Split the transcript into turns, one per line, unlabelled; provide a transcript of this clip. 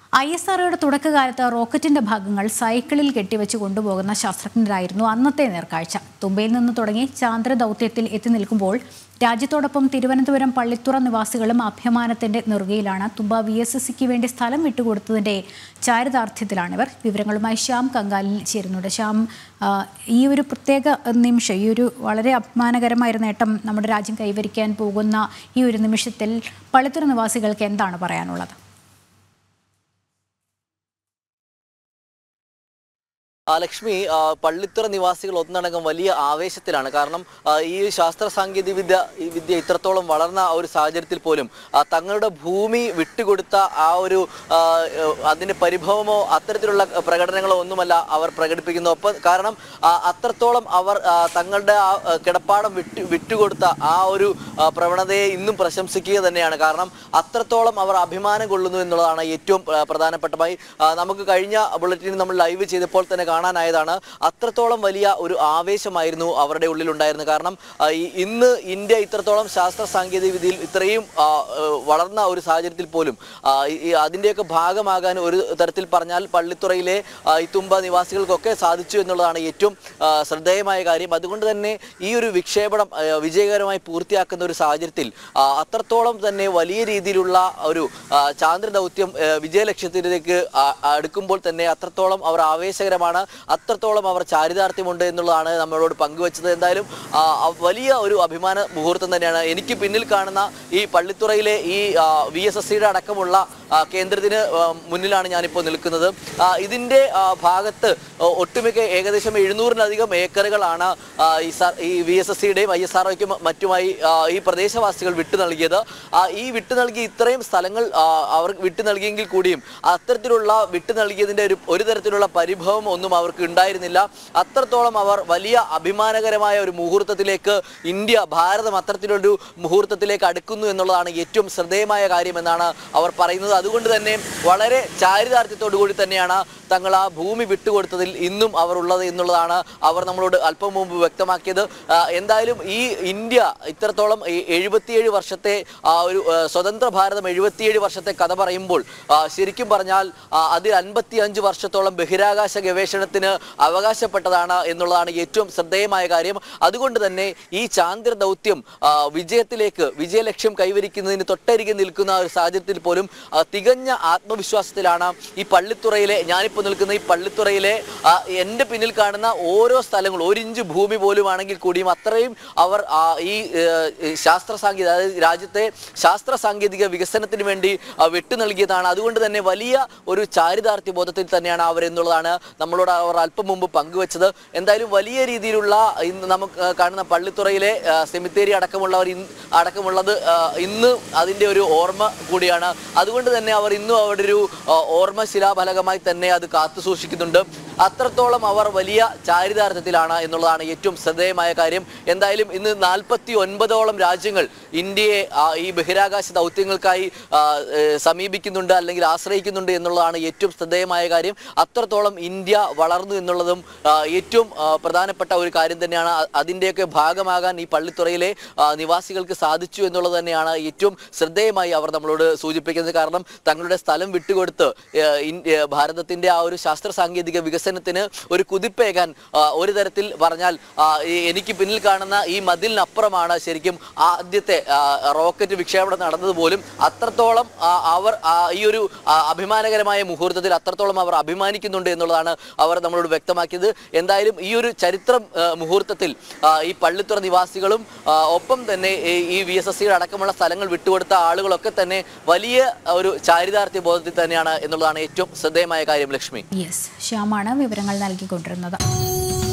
I S ആർഒയുടെ തുടക്കകാലത്ത് റോക്കറ്റിന്റെ ഭാഗങ്ങൾ സൈക്കിളിൽ കെട്ടിവെച്ച് കൊണ്ടുപോകുന്ന ശാസ്ത്രജ്ഞരായിരുന്നു അന്നത്തെ നേർക്കാഴ്ച തുമ്പയിൽ നിന്ന് തുടങ്ങി ചാന്ദ്ര ദൗത്യത്തിൽ എത്തി നിൽക്കുമ്പോൾ രാജ്യത്തോടൊപ്പം തിരുവനന്തപുരം പള്ളിത്തുറ നിവാസികളും അഭിമാനത്തിന്റെ നെറുകയിലാണ് തുമ്പ വി എസ് എസ് സിക്ക് വേണ്ടി സ്ഥലം വിട്ടുകൊടുത്തതിന്റെ ചാരിതാർത്ഥ്യത്തിലാണിവർ വിവരങ്ങളുമായി ശ്യാം കങ്കാലിൽ ചേരുന്നുണ്ട് ശ്യാം ആ, ഈ ഒരു പ്രത്യേക നിമിഷം ഈ ഒരു വളരെ അഭിമാനകരമായ ഒരു നേട്ടം നമ്മുടെ രാജ്യം കൈവരിക്കാൻ പോകുന്ന ഈ ഒരു നിമിഷത്തിൽ പള്ളിത്തുറ നിവാസികൾക്ക് എന്താണ് പറയാനുള്ളത്
ആ, ലക്ഷ്മി ആ, പള്ളിത്തുറ നിവാസികൾ ഒന്നടങ്കം വലിയ ആവേശത്തിലാണ് കാരണം ആ, ഈ ശാസ്ത്ര സാങ്കേതിക വിദ്യ ഈ വിദ്യ ഇത്രത്തോളം വളർന്ന ആ ഒരു സാഹചര്യത്തിൽ പോലും ആ, തങ്ങളുടെ ഭൂമി വിട്ടുകൊടുത്ത ആ ഒരു ആ, ഏഹ്, അതിന്റെ പരിഭവമോ അത്തരത്തിലുള്ള പ്രകടനങ്ങളോ ഒന്നുമല്ല അവർ പ്രകടിപ്പിക്കുന്നത് ഒപ്പം കാരണം ആ, അത്രത്തോളം അവർ ആ, തങ്ങളുടെ ആ ആ, കിടപ്പാടം വിട്ടു വിട്ടുകൊടുത്ത ആ ഒരു ആ, പ്രവണതയെ ഇന്നും പ്രശംസിക്കുക തന്നെയാണ് കാരണം അത്രത്തോളം അവർ അഭിമാനം കൊള്ളുന്നു എന്നുള്ളതാണ് ഏറ്റവും ആ, പ്രധാനപ്പെട്ടമായി ആ, നമുക്ക് കഴിഞ്ഞ ബുള്ളറ്റിൻ നമ്മൾ ലൈവ് ചെയ്തപ്പോൾ തന്നെ കാണാനായതാണ് അത്രത്തോളം വലിയ ഒരു ആവേശമായിരുന്നു അവരുടെ ഉള്ളിലുണ്ടായിരുന്നത് കാരണം ആ, ഈ- ഇന്ന് ഇന്ത്യ ഇത്രത്തോളം ശാസ്ത്ര സാങ്കേതിക വിദ്യയിൽ ഇത്രയും ആ, ഏഹ്, വളർന്ന ഒരു സാഹചര്യത്തിൽ പോലും ആ, ഈ- ഈ അതിൻ്റെയൊക്കെ ഭാഗമാകാൻ ഒരു തരത്തിൽ പറഞ്ഞാൽ പള്ളിത്തുറയിലെ ആ, ഇത്തുമ്പ നിവാസികൾക്കൊക്കെ സാധിച്ചു എന്നുള്ളതാണ് ഏറ്റവും ആ, ശ്രദ്ധേയമായ കാര്യം അതുകൊണ്ട് തന്നെ ഈ ഒരു വിക്ഷേപണം ആ, വിജയകരമായി പൂർത്തിയാക്കുന്ന ഒരു സാഹചര്യത്തിൽ ആ, അത്രത്തോളം തന്നെ വലിയ രീതിയിലുള്ള ഒരു ആ, ചാന്ദ്ര ദൗത്യം ആ, വിജയലക്ഷ്യത്തിലേക്ക് ആ- അടുക്കുമ്പോൾ തന്നെ അത്രത്തോളം അവർ ആവേശകരമാണ് അത്രത്തോളം അവർ ചാരിതാർത്ഥ്യമുണ്ട് എന്നുള്ളതാണ് നമ്മളോട് പങ്കുവച്ചത് എന്തായാലും ആ, ആ, വലിയ ഒരു അഭിമാന മുഹൂർത്തം തന്നെയാണ് എനിക്ക് പിന്നിൽ കാണുന്ന ഈ പള്ളിത്തുറയിലെ ഈ വി എസ് എസ് സിയുടെ അടക്കമുള്ള ആ, കേന്ദ്രത്തിന് ആ, മുന്നിലാണ് ഞാനിപ്പോൾ നിൽക്കുന്നത് ആ, ഇതിൻ്റെ ആ, ഭാഗത്ത് ഒട്ടുമിക്ക ഏകദേശം എഴുന്നൂറിലധികം ഏക്കറുകളാണ് ആ, ഈ സാർ ഈ വി എസ് എസ് സിയുടെയും ഐ എസ് ആർ ഒക്കും മറ്റുമായി ആ, ഈ പ്രദേശവാസികൾ വിട്ടു നൽകിയത് ആ, ഈ വിട്ടു നൽകി ഇത്രയും സ്ഥലങ്ങൾ ആ, അവർ വിട്ടു നൽകിയെങ്കിൽ കൂടിയും അത്തരത്തിലുള്ള വിട്ടു നൽകിയതിൻ്റെ ഒരു ഒരു തരത്തിലുള്ള പരിഭവം ഒന്നും അവർക്ക് ഉണ്ടായിരുന്നില്ല അത്രത്തോളം അവർ വലിയ അഭിമാനകരമായ ഒരു മുഹൂർത്തത്തിലേക്ക് ഇന്ത്യ ഭാരതം അത്തരത്തിലൊരു മുഹൂർത്തത്തിലേക്ക് അടുക്കുന്നു എന്നുള്ളതാണ് ഏറ്റവും ശ്രദ്ധേയമായ കാര്യമെന്നാണ് അവർ പറയുന്നത് അതുകൊണ്ട് തന്നെ വളരെ ചാരിതാർത്ഥ്യത്തോടു കൂടി തന്നെയാണ് തങ്ങൾ ആ ഭൂമി വിട്ടുകൊടുത്തതിൽ ഇന്നും അവർ ഉള്ളത് എന്നുള്ളതാണ് അവർ നമ്മളോട് അല്പം മുമ്പ് വ്യക്തമാക്കിയത് ആ, എന്തായാലും ഈ ഇന്ത്യ ഇത്രത്തോളം ഈ എഴുപത്തിയേഴ് വർഷത്തെ ആ ഒരു ആ, സ്വതന്ത്ര ഭാരതം എഴുപത്തിയേഴ് വർഷത്തെ കഥ പറയുമ്പോൾ ആ, ശരിക്കും പറഞ്ഞാൽ ആ, അതിൽ അൻപത്തി അഞ്ച് വർഷത്തോളം ബഹിരാകാശ ഗവേഷണത്തിന് അവകാശപ്പെട്ടതാണ് എന്നുള്ളതാണ് ഏറ്റവും ശ്രദ്ധേയമായ കാര്യം അതുകൊണ്ട് തന്നെ ഈ ചാന്ദ്ര ദൗത്യം ആ, വിജയത്തിലേക്ക് വിജയലക്ഷ്യം കൈവരിക്കുന്നതിന് തൊട്ടരികെ നിൽക്കുന്ന ഒരു സാഹചര്യത്തിൽ പോലും ആ, തികഞ്ഞ ആത്മവിശ്വാസത്തിലാണ് ഈ പള്ളിത്തുറയിലെ ഞാനിപ്പോൾ നിൽക്കുന്ന ഈ പള്ളിത്തുറയിലെ ആ, എൻ്റെ പിന്നിൽ കാണുന്ന ഓരോ സ്ഥലങ്ങളും ഒരു ഇഞ്ച് ഭൂമി പോലും ആണെങ്കിൽ കൂടിയും അത്രയും അവർ ആ, ഈ ഏഹ്, ഈ ശാസ്ത്ര സാങ്കേതിക അതായത് രാജ്യത്തെ ശാസ്ത്ര സാങ്കേതിക വികസനത്തിന് വേണ്ടി ആ, വിട്ടു നൽകിയതാണ് അതുകൊണ്ട് തന്നെ വലിയ ഒരു ചാരിതാർത്ഥ്യ ബോധത്തിൽ തന്നെയാണ് അവർ എന്നുള്ളതാണ് നമ്മളോട് അവർ അല്പം മുമ്പ് പങ്കുവച്ചത് എന്തായാലും വലിയ രീതിയിലുള്ള ഇന്ന് നമുക്ക് ആ, കാണുന്ന പള്ളിത്തുറയിലെ ആ, സെമിത്തേരി അടക്കമുള്ളവർ ഇന്ന് അടക്കമുള്ളത് ആ, ഇന്ന് അതിൻ്റെ ഒരു ഓർമ്മ കൂടിയാണ് അതുകൊണ്ട് തന്നെ അവർ ഇന്നും അവിടെ ഒരു ആ, ഓർമ്മ ശിലാഫലകമായി തന്നെ അത് കാത്തു സൂക്ഷിക്കുന്നുണ്ട് അത്രത്തോളം അവർ വലിയ ചാരിതാർത്ഥ്യത്തിലാണ് എന്നുള്ളതാണ് ഏറ്റവും ശ്രദ്ധേയമായ കാര്യം എന്തായാലും ഇന്ന് നാൽപ്പത്തി ഒൻപതോളം രാജ്യങ്ങൾ ഇന്ത്യയെ ആ, ഈ ബഹിരാകാശ ദൗത്യങ്ങൾക്കായി ആ, ഏ, സമീപിക്കുന്നുണ്ട് അല്ലെങ്കിൽ ആശ്രയിക്കുന്നുണ്ട് എന്നുള്ളതാണ് ഏറ്റവും ശ്രദ്ധേയമായ കാര്യം അത്രത്തോളം ഇന്ത്യ വളർന്നു എന്നുള്ളതും ആ, ഏറ്റവും ആ, പ്രധാനപ്പെട്ട ഒരു കാര്യം തന്നെയാണ് അ- അതിൻ്റെയൊക്കെ ഭാഗമാകാൻ ഈ പള്ളിത്തുറയിലെ ആ, നിവാസികൾക്ക് സാധിച്ചു എന്നുള്ളത് തന്നെയാണ് ഏറ്റവും ശ്രദ്ധേയമായി അവർ നമ്മളോട് സൂചിപ്പിക്കുന്നത് കാരണം തങ്ങളുടെ സ്ഥലം വിട്ടുകൊടുത്ത് ഏ, ഇൻ- ഏ, ഭാരതത്തിന്റെ ആ ഒരു ശാസ്ത്ര സാങ്കേതിക വികസനത്തിന് ഒരു കുതിപ്പേകാൻ ആ, ഒരു തരത്തിൽ പറഞ്ഞാൽ ആ, ഈ- എനിക്ക് പിന്നിൽ കാണുന്ന ഈ മതിലിനപ്പുറമാണ് ശരിക്കും ആദ്യത്തെ ആ, റോക്കറ്റ് വിക്ഷേപണം നടന്നത് പോലും അത്രത്തോളം ആ, അവർ ആ, ഈ ഒരു ആ, അഭിമാനകരമായ മുഹൂർത്തത്തിൽ അത്രത്തോളം അവർ അഭിമാനിക്കുന്നുണ്ട് എന്നുള്ളതാണ് അവർ നമ്മളോട് വ്യക്തമാക്കിയത് എന്തായാലും ഈ ഒരു ചരിത്രം ആ, മുഹൂർത്തത്തിൽ ആ, ഈ പള്ളിത്തുറ നിവാസികളും ആ, ഒപ്പം തന്നെ ഈ- ഈ വി എസ് എസ് സിയുടെ അടക്കമുള്ള സ്ഥലങ്ങൾ വിട്ടുകൊടുത്ത ആളുകളൊക്കെ തന്നെ വലിയ ഒരു ചാരിതാർത്ഥ്യ ബോധത്തിൽ തന്നെയാണ് എന്നുള്ളതാണ് ഏറ്റവും ശ്രദ്ധേയമായ കാര്യം ലക്ഷ്മി
യെസ് ശ്യാമാണ് വിവരങ്ങൾ നൽകിക്കൊണ്ടിരുന്നത്